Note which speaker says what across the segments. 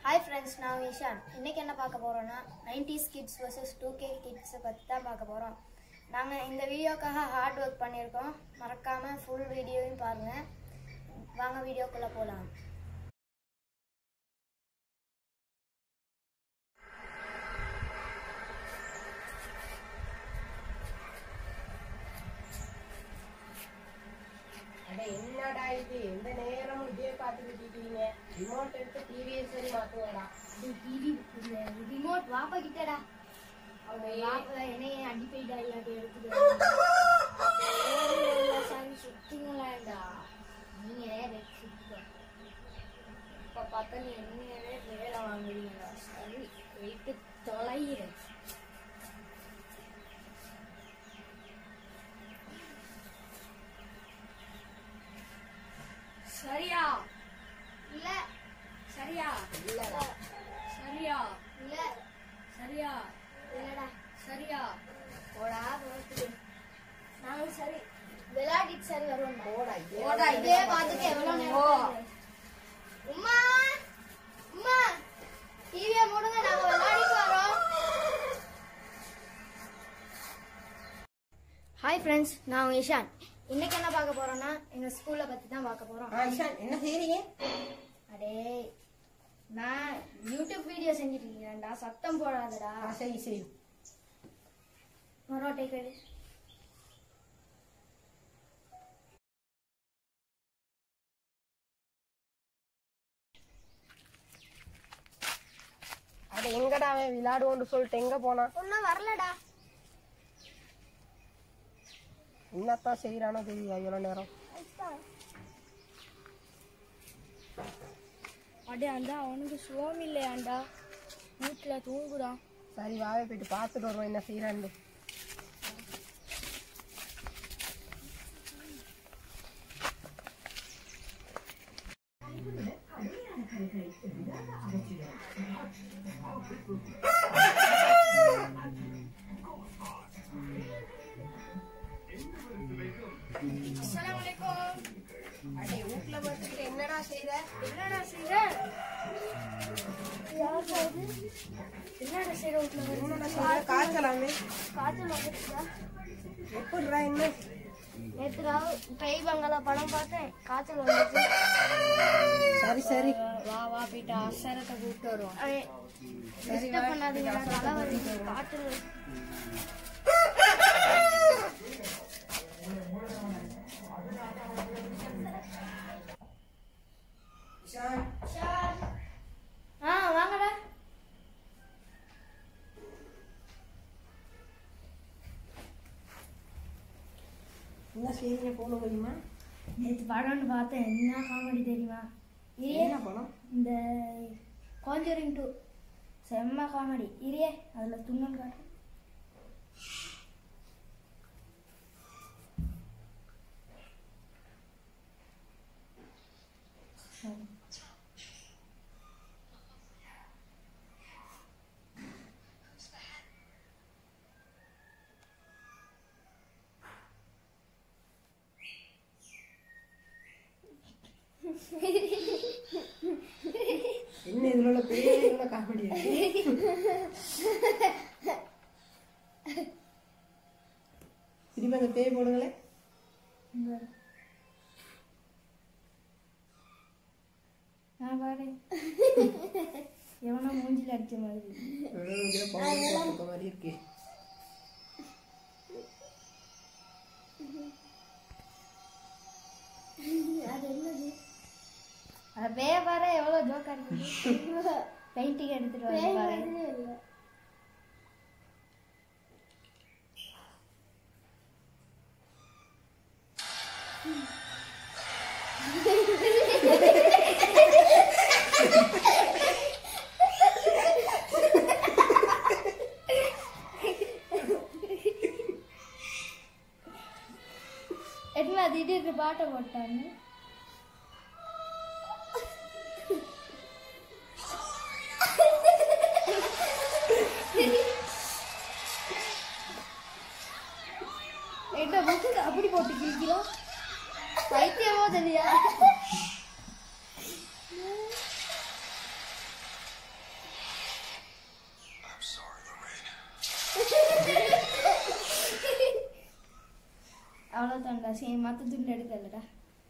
Speaker 1: Hi friends நான் விஷான் இன்னைக்கு என்ன பார்க்க போறோம்னா 90s kids vs two K கிட்ஸை பற்றி தான் பார்க்க போகிறோம் நாங்கள் இந்த வீடியோக்காக ஹார்ட் ஒர்க் பண்ணியிருக்கோம் மறக்காமல் ஃபுல் வீடியோவையும் பாருங்கள் வாங்க வீடியோக்குள்ளே போகலாம்
Speaker 2: அட என்னடா இது எந்த நேரமும் இதே பார்த்துக்கிட்டு இருக்கீங்க ரிமோட் எடுத்து டிவியை சரி மாத்துவாடா
Speaker 1: டிவி ரிமோட் வாப்பா கிட்டடா
Speaker 2: அவங்க
Speaker 1: வாப்பா என்னைய அடிப்பைடா இல்லாட்டி எடுத்துட்டு சுத்திங்களாண்டா நீங்கள் சுத்திக்கோ இப்போ பார்த்தா நீ என்னையவே வேலை வாங்குறீங்களா சரி வெயிட்டு தொலைகிறேன்
Speaker 3: சரியா
Speaker 1: இல்ல
Speaker 3: சரியா
Speaker 2: இல்லடா
Speaker 3: சரியா
Speaker 1: இல்ல
Speaker 3: சரியா
Speaker 1: இல்லடா
Speaker 3: சரியா
Speaker 1: போடா போட்டு நாங்க சரி விளையாடிட்டு சரி வருவோம்
Speaker 2: போடா இதே
Speaker 1: போடா இதே பார்த்துட்டு எவ்வளவு நேரம் உம்மா உம்மா டிவியை மூடுங்க நாங்க விளையாடிட்டு வரோம் ஹாய் ஃப்ரெண்ட்ஸ் நான் உங்க இஷான் இன்னைக்கு என்ன பார்க்க போறோம்னா எங்க ஸ்கூல்ல பத்தி தான் பார்க்க போறோம்
Speaker 2: ஆ, இஷான் என்ன செய்றீங்க
Speaker 1: அடே நான் யூடியூப் வீடியோ செஞ்சுட்டு இருக்கேன்டா சத்தம் போடாதடா
Speaker 2: ஆ, சரி சரி
Speaker 1: மரோட்டை கடு
Speaker 2: அட எங்கடா அவன் விளையாடுவோன்னு சொல்லிட்டு எங்க போனான்
Speaker 1: ஒன்னும் வரலடா
Speaker 2: என்னத்தான் செய்யறானோ தெரியும் எவ்வளவு நேரம்
Speaker 3: அடே அந்த அவனுக்கு சுகம் இல்லையாண்டா வீட்டில் தூங்குறான்
Speaker 2: சரி வாவே போயிட்டு பார்த்துட்டு வருவோம் என்ன செய்யறான்னு அடே வீட்டுல வச்சுட்டு என்னடா செய்யற
Speaker 1: என்னடா செய்ற என்னடா செய்ற வீட்டுல
Speaker 2: என்னடா செய்யற காய்ச்சலாமே
Speaker 1: காய்ச்சல் வந்துருச்சா
Speaker 2: எப்படிடா என்ன
Speaker 1: நேற்று பெய் பங்களா படம் பார்த்தேன் காய்ச்சல் வந்துச்சு
Speaker 2: சரி சரி
Speaker 3: வா வா போயிட்டு அசரத்தை கூப்பிட்டு வருவான்
Speaker 1: டிஸ்டர்ப் பண்ணாதீங்கடா தலை வருது காய்ச்சல் வருது.
Speaker 2: இஷான்
Speaker 1: ஆ வாங்கடா
Speaker 2: என்ன செய்றீங்க போன முடியுமா
Speaker 1: நேற்று படம்னு பார்த்தேன் என்ன காமெடி தெரியுமா இரியே
Speaker 2: என்ன படம்
Speaker 1: இந்த காஞ்சரிங் டூ செம்ம காமெடி இரியே அதில் துண்ணன் காட்டு
Speaker 2: என்ன இதுல உள்ள பெரிய இதுல காமெடி திரும்ப அந்த பேய் போடுங்களேன்
Speaker 1: நான் பாரு எவனோ மூஞ்சில அடிச்ச மாதிரி
Speaker 2: எவ்வளவு இதுல பவுடர் போட்டிருக்க மாதிரி இருக்கு
Speaker 1: அது என்னது அது பேய பாரு எவ்வளோ ஜோக்கா இருக்குது பெயிண்டிங் எடுத்துட்டு வந்து பாரு என்ன திடீர்னு பாட்டை போட்டாங்க என்ன புக்கு அப்படி போட்டு கிழிக்கிறோம் பைத்தியமோ தெரியா தான்டா சரி மற்ற துண்டு எடுக்கலடா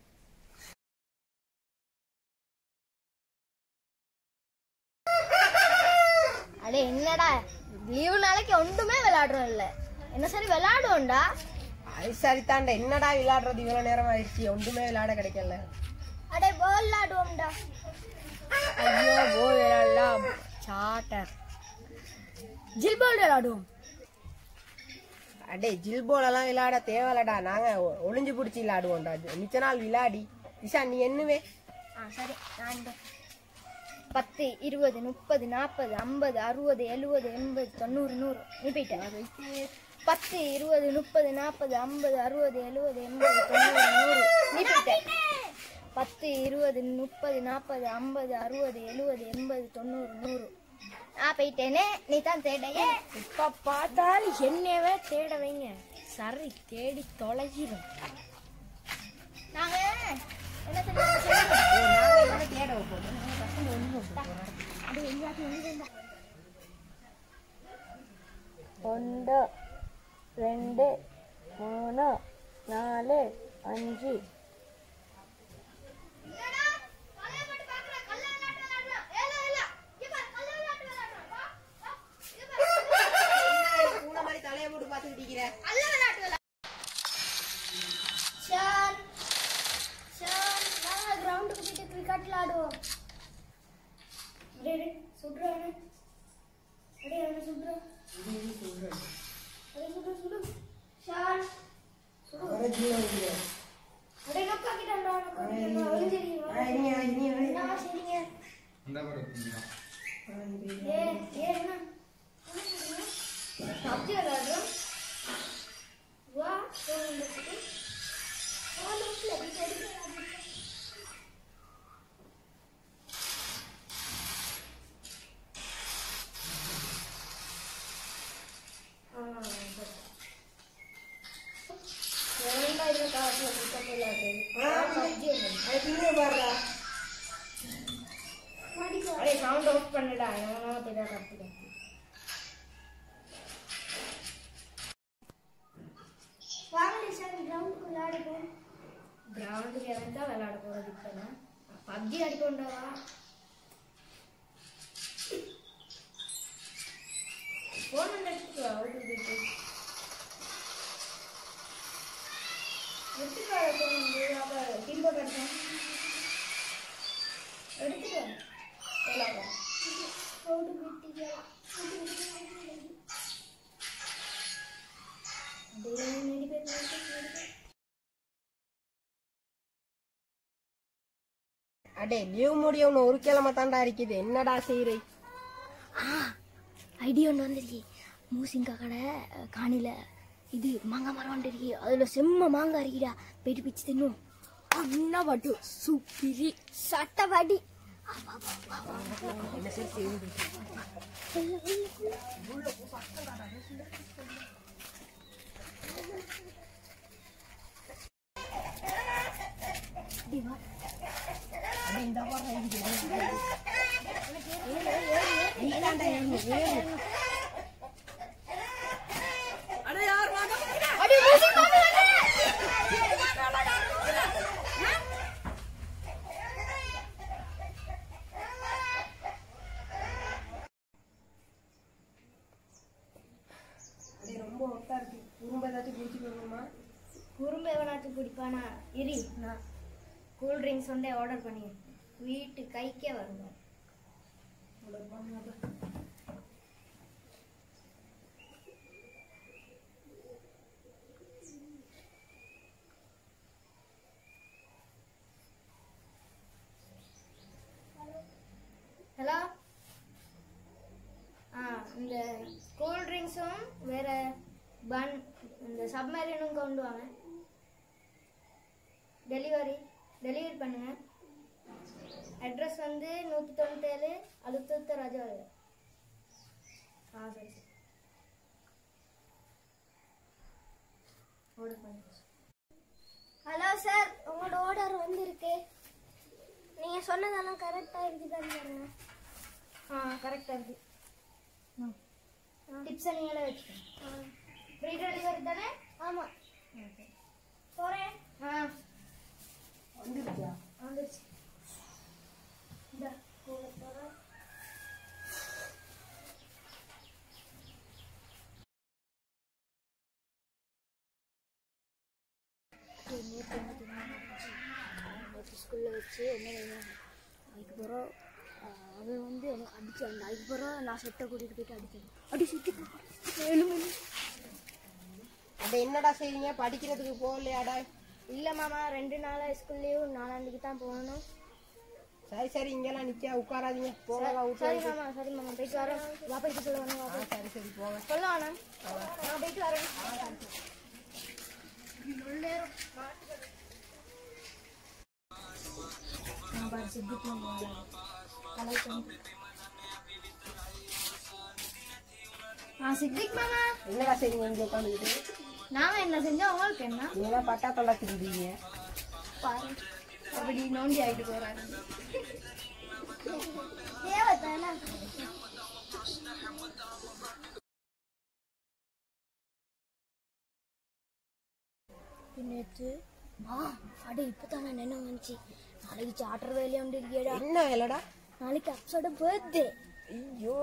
Speaker 1: அடே என்னடா லீவு நாளைக்கு ஒன்றுமே விளையாடுறோம் இல்ல என்ன சரி விளையாடுவோம்டா
Speaker 2: அது சரிதான்டா என்னடா விளையாடுறது இவ்வளவு நேரம் ஆயிடுச்சு ஒன்றுமே விளையாட கிடைக்கல
Speaker 1: அடே பால் விளையாடுவோம்டா
Speaker 3: ஐயோ போ விளையாடலாம் சாட்டர் ஜில் பால் விளையாடுவோம்
Speaker 2: அடே ஜில் போலெல்லாம் விளையாட தேவையில்லடா நாங்க ஒ- ஒளிஞ்சு பிடிச்சி விளையாடுவோம்டா மிச்ச நாள் விளையாடி இஷா நீ என்னவே
Speaker 1: ஆ சரி நான் இந்த பத்து இருபது முப்பது நாற்பது ஐம்பது அறுபது எழுபது எண்பது தொண்ணூறு நூறு நீ போயிட்ட பத்து இருபது முப்பது நாற்பது ஐம்பது அறுபது எழுபது எண்பது தொண்ணூறு நூறு நீ போயிட்ட பத்து இருபது முப்பது நாற்பது ஐம்பது அறுபது எழுபது எண்பது தொண்ணூறு நூறு நான் போயிட்டேனே நீ தான் தேடையே
Speaker 3: இப்ப பார்த்தாலும் என்னவே தேட வைங்க சரி தேடி தொலைகிறோம்
Speaker 1: நாங்க என்ன தெரியுமா செய்யணும்?
Speaker 2: நாங்க என்ன தேட வைப்போம்
Speaker 3: ஒன்று ரெண்டு மூணு நாலு அஞ்சு
Speaker 2: பூனை மாதிரி தலையை போட்டு பார்த்துக்கிட்டு இருக்கிற
Speaker 1: ஷான் ஷான் வாங்க கிரவுண்டுக்கு போயிட்டு கிரிக்கெட் விளையாடுவோம் டேய் சுடுறானே அடே அவனை சுடுறா அடே சுடு சுடு ஷான் அடே நொக்காக்கிட்டான்டா நொக்காக்கிட்டான்டா ஒளிஞ்சிருக்கீங்க நான் சரிங்க ஏ ஏ என்ன பப்ஜி விளையாடுறோம் வா ஃபோன் எடுத்துட்டு ஃபோன் எடுத்து அடிக்கடி விளையாடுறோம் சவுண்ட் ஆஃப் பண்ணுடா எவனோ தெரியா கத்துக்க வாங்க சார் கிரவுண்டுக்கு விளையாடுவோம் கிரவுண்டுக்கு எவன் தான் விளையாட போறது இப்போ பப்ஜி அடிக்கொண்டவா ஃபோன் வந்து எடுத்துட்டு வா அவுட்டு போயிட்டு எடுத்துட்டு வா ஃபோன் வந்து அப்போ கீபோர்ட் அடிச்சோம் எடுத்துட்டு வா விளையாட அவுட்டு போயிட்டு
Speaker 2: அடே லீவ் முடியும்னு ஒரு கிழமை தாண்டா இருக்குது என்னடா செய்யறே
Speaker 3: ஐடியா ஒன்று வந்துருக்கி மூசிங்கா கடை காணில இது மாங்காய் மரம் வந்துருக்கி அதுல செம்ம மாங்காய் இருக்குடா போயிட்டு பிச்சு தின்னும் அண்ணா பட்டு சூப்பிரி சட்டவாடி
Speaker 2: அடே ரொம்ப ஒட்டா இருக்கு குறும்ப ஏதாச்சும் குடிச்சிட்டு வரணுமா
Speaker 1: குறும்பு எவனாச்சும் பிடிப்பானா இரி நான் கூல் ட்ரிங்க்ஸ் வந்து ஆர்டர் பண்ணி வீட்டு கைக்கே வருவேன் ஹலோ ஆ இந்த கூல் ட்ரிங்க்ஸும் வேற பன் இந்த சப்மரீனும் கொண்டு வாங்க டெலிவரி டெலிவரி பண்ணுங்க அட்ரஸ் வந்து நூற்றி தொண்ணூத்தேழு அழுத்தத்த ராஜா ஆ சரி சரி ஆர்டர் பண்ணுங்க ஹலோ சார் உங்களோட ஆர்டர் வந்திருக்கு நீங்கள் சொன்னதெல்லாம் கரெக்டாக இருக்குதான்னு பாருங்க ஆ கரெக்டாக இருக்கு டிப்ஸை நீங்களே வச்சுக்கோங்க ஃப்ரீ டெலிவரி தானே ஆமாம்
Speaker 3: போறேன்
Speaker 1: ஆ
Speaker 2: வந்துருச்சா
Speaker 3: வந்துருச்சு இந்த கூட போறேன் நேற்று ஸ்கூலில் வச்சு என்ன வேணும் அதுக்கு பிறகு அவன் வந்து எனக்கு அடிச்சான் அதுக்கு பிறகு நான் செட்டை கூட்டிகிட்டு போயிட்டு அடித்தேன் அடி சுற்றி எழுமி
Speaker 2: அட என்னடா செய்வீங்க படிக்கிறதுக்கு போகலையாடா
Speaker 3: இல்லை மாமா ரெண்டு நாளாக ஸ்கூல் லீவு நாலாண்டுக்கு தான் போகணும்
Speaker 2: சரி சரி இங்கெல்லாம் நிக்க உட்காராதீங்க போகலாம் விட்டு
Speaker 3: சரி மாமா சரி மாமா போயிட்டு வரேன் வா போயிட்டு சொல்லுவாங்க
Speaker 2: ஆ சரி சரி போங்க
Speaker 3: சொல்ல வேணாம் நான் போயிட்டு வரேன் நான் பாரு சித்திக்கு கலை
Speaker 1: ஆ சித்திக் மாமா
Speaker 2: என்னடா செய்வீங்க இங்க உட்காந்துக்கிட்டு
Speaker 1: நாம என்ன செஞ்சோம் உங்களுக்கு என்ன
Speaker 2: நீங்களாம் பட்டா தொண்டா திரும்பீங்க
Speaker 1: பாரு அப்படி நோண்டி ஆயிட்டு போறாங்க
Speaker 3: தேவைத்தானே நேற்று ஆ அடே இப்போ தான் நான் நினைவு வந்துச்சு நாளைக்கு சார்ட்டர் வேலையை உண்டு இருக்கியடா
Speaker 2: என்ன வேலைடா
Speaker 3: நாளைக்கு அப்சோட பர்த்டே
Speaker 2: ஐயோ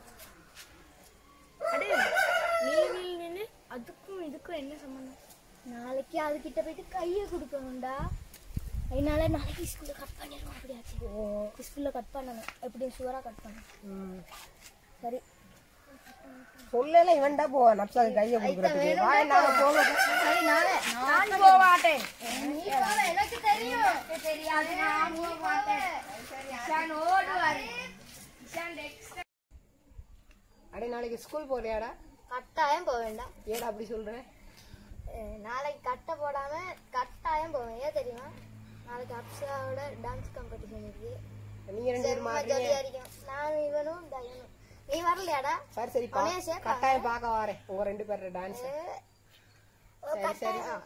Speaker 3: அடே நீவில் நின்று அதுக்கும் இதுக்கும் என்ன சம்மந்தம் நாளைக்கு அதுகிட்ட போயிட்டு கையை கொடுக்கணும்டா அதனால நாளைக்கு ஸ்கூலில் கட் பண்ணிடுவோம் அப்படியாச்சு ஸ்கூலில் கட் பண்ணணும் எப்படியும் சுவராக கட் பண்ணணும்
Speaker 2: ம்.
Speaker 3: சரி
Speaker 2: சொல்லல இவன்டா போவா நப்சாக்கு கையை கொடுக்குறதுக்கு வாய் நாங்க போக
Speaker 1: சரி நானே
Speaker 2: நான் போக மாட்டேன்
Speaker 1: நீ போல எனக்கு தெரியும் தெரியாது நான் போக மாட்டேன் இஷான் ஓடுவாரு இஷான் extra-
Speaker 2: அடே நாளைக்கு ஸ்கூல் போறியாடா
Speaker 3: கட்டாயம் போக வேண்டாம்
Speaker 2: ஏடா அப்படி சொல்ற
Speaker 3: அஹ் நாளைக்கு கட்டை போடாம கட்டாயம் போவேன் ஏன் தெரியுமா நாளைக்கு அப்சாவோட டான்ஸ் காம்படிஷன் இருக்கு
Speaker 2: நீங்க ரெண்டு பேரும்
Speaker 3: செம்ம
Speaker 2: மாறீங்க
Speaker 3: ஜாலியா இருக்கும் நானும் இவனும் தயனும் நீ வரலையாடா
Speaker 2: சரி சரி பா
Speaker 3: அவனையும் சேர்க்கா?
Speaker 2: கட்டாயம் பார்க்க வரேன் உங்க ரெண்டு பேரோட டான்ஸ்
Speaker 3: ஓ,
Speaker 2: சரி சரி
Speaker 3: கட்டாயம்.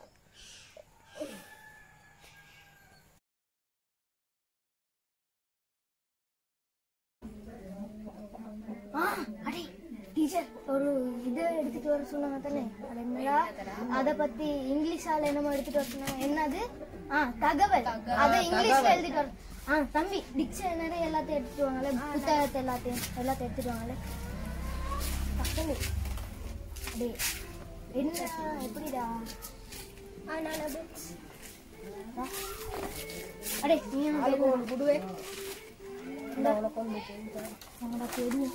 Speaker 3: ஆ, அடே, டீச்சர் ஒரு இது எடுத்துட்டு வர சொன்னாங்க தானே அது என்னடா அத பத்தி இங்கிலீஷால என்னமோ எடுத்துட்டு வர சொன்னாங்க என்னது ஆ தகவல் அத இங்கிலீஷ்ல எழுதிட்டு வர ஆ தம்பி டிக்ஷனரி எல்லாத்தையும் எடுத்துட்டு வாங்கல புத்தகத்தை எல்லாத்தையும் எல்லாத்தையும் எடுத்துட்டு வாங்கல டக்குனு. அடே என்ன எப்படிடா ஆ நான் அது ஆ. அடே நீ
Speaker 2: ஆளுக்கு ஒரு குடுவே இந்த உனக்கு ஒன்று
Speaker 3: நம்மளோட தெரியும்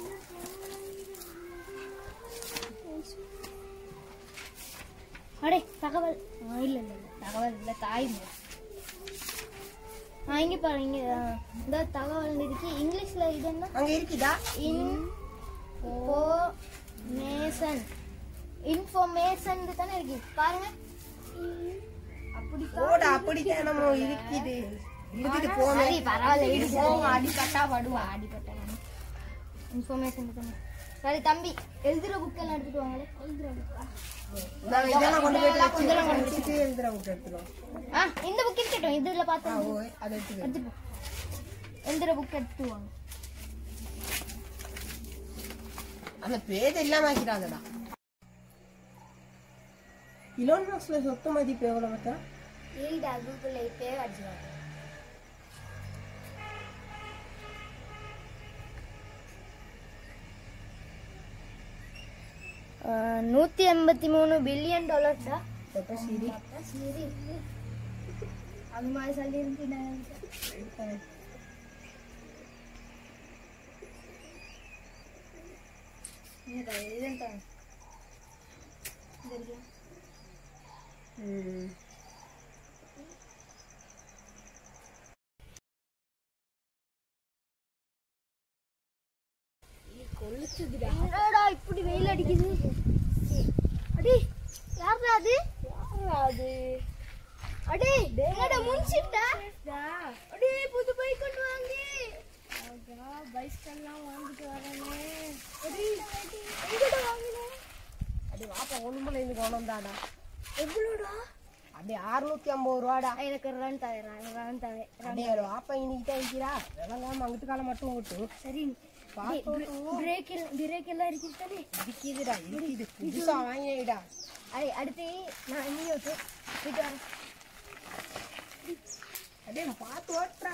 Speaker 3: அடே தகவல் ஆ, இல்ல இல்ல இல்ல தகவல் இல்ல தாய்மொழி ஆ இங்க பாரு இங்க ஆ, இந்த தகவல் இருக்கு இங்கிலீஷ்ல இது என்ன
Speaker 2: அங்க இருக்குதா
Speaker 3: இன் ஓ மேசன் இன்ஃபர்மேஷன் தானே இருக்கு பாருங்க அப்படி
Speaker 2: போட அப்படித்தான் நம்ம இருக்குது இருக்குது போங்க
Speaker 3: சரி பரவாயில்ல இது போங்க அடிபட்டா படுவா அடிபட்டா இன்ஃபர்மேஷன் தானே சரி தம்பி எழுதுற புக் எல்லாம் எடுத்துட்டு வாங்களே எழுதுற புக்கா
Speaker 2: நாங்க இதெல்லாம் கொண்டு போயிட்டு வச்சு வச்சுட்டு எழுதுற புக் எடுத்துருவோம்
Speaker 3: ஆ இந்த புக் இருக்கட்டும் இதுல பார்த்து
Speaker 2: ஆ, ஓ அதை எடுத்துக்க
Speaker 3: எடுத்துட்டு போ. எழுதுற புக் எடுத்துட்டு வாங்க
Speaker 2: அந்த பேஜ் இல்லாம ஆக்கிறாங்கடா இலோன் மாஸ்ல சொத்து மதிப்பு எவ்வளவு பார்த்தா
Speaker 3: இல்லடா கூகுள்ல இப்பவே அடிச்சுவாங்க நூத்தி எண்பத்தி மூணு பில்லியன் டாலர்ஸா
Speaker 2: சொத்த சரி
Speaker 3: சரி அது மாதிரி சொல்லி இருக்கு
Speaker 2: ம்
Speaker 3: என்னடா இப்படி வெயில் அடிக்குது அடி யாரா அது யாரா அது அடே என்னடா முன்சிட்டா அடே புது பைக் கொண்டு வாங்கி பைஸ்கெல்லாம் வாங்கிட்டு வரனே அடி எங்கடா வாங்கினே
Speaker 2: அடி வாப்பா ஒண்ணுமில்ல இருந்து கொண்டு தாடா
Speaker 3: எவ்வளோடா
Speaker 2: அடி அறுநூத்தி ஐம்பது ரூபாடா
Speaker 3: எனக்கு ரன் தரேன் ரன் தரேன்
Speaker 2: அடி ஒரு வாப்பா இன்னைக்கு தான் இருக்கிறா விளங்காம அங்கிட்டு காலம் மட்டும் ஓட்டு
Speaker 3: சரி பிரேக் பிரேக் எல்லாம் இருக்குது தானே
Speaker 2: இருக்குதுடா இருக்குது புதுசா வாங்கிடா
Speaker 3: அடே அடுத்து நான் நீ ஓட்டு போயிட்டு வரேன்
Speaker 2: அடே பார்த்து ஓட்டுறா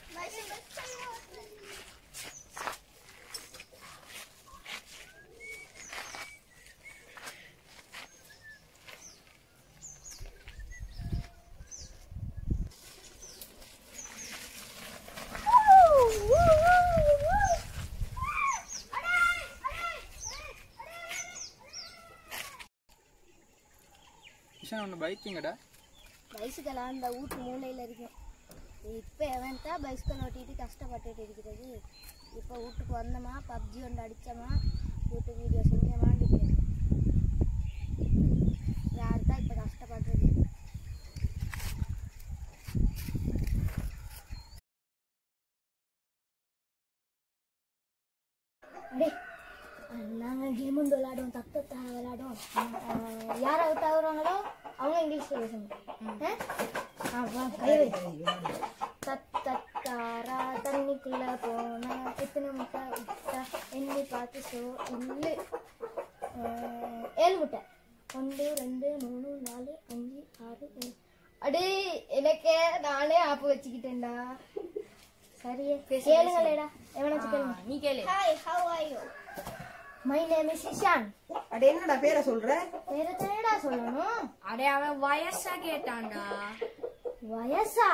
Speaker 4: கிஷன் ஒன்று பைக்குங்கடா
Speaker 3: பைசிக்கல் அந்த வீட்டு மூலையில் இருக்கும் இப்போ எவன் தான் பைசிக்கல் ஓட்டிட்டு கஷ்டப்பட்டுட்டு இருக்கிறது இப்போ வீட்டுக்கு வந்தோமா பப்ஜி ஒன்று அடித்தோமா யூடியூப் வீடியோ செஞ்சோமான்னு இருக்கிறோம் யார் தான் இப்போ கஷ்டப்படுறது அடே நாங்கள் கேம் வந்து விளையாடுவோம் தப்பு விளையாடுவோம் அஹ் யார் அவுட் ஆகுறாங்களோ அவங்க இங்கிலீஷில் பேசணும் ஆ வா கை வை தத் தத்தாரா தண்ணிக்குள்ள போனா எத்தனை முட்டை விட்டா எண்ணி பார்த்து சோ இல்லை அஹ் ஏழு முட்டை ஒன்று ரெண்டு மூணு நாலு அஞ்சு ஆறு ஏழு அடே எனக்கே நானே ஆப்பு வச்சுக்கிட்டேன்டா சரியே கேளுங்களேடா எவனாச்சும் கேளுங்க
Speaker 1: நீ கேளு
Speaker 3: hi how are you my name is Ishan
Speaker 2: அடே என்னடா பேரை சொல்ற
Speaker 3: வேற என்னடா சொல்லணும்
Speaker 1: அடே அவன் வயசா கேட்டான்டா
Speaker 3: வயசா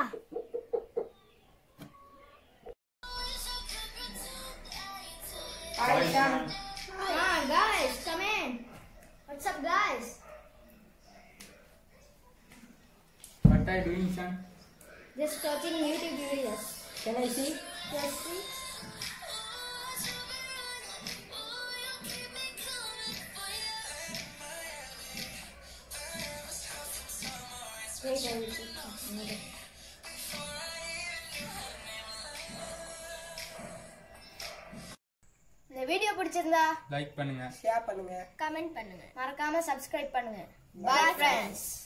Speaker 3: Ah, guys, come in. What's up, guys?
Speaker 4: What are you doing, son?
Speaker 3: Just watching YouTube videos.
Speaker 2: Can I see?
Speaker 3: Yes, see? Wait, I will see. Another.
Speaker 1: இந்த வீடியோ பிடிச்சிருந்தா
Speaker 4: லைக் பண்ணுங்க
Speaker 2: ஷேர் பண்ணுங்க
Speaker 1: கமெண்ட் பண்ணுங்க மறக்காம சப்ஸ்கிரைப் பண்ணுங்க bye friends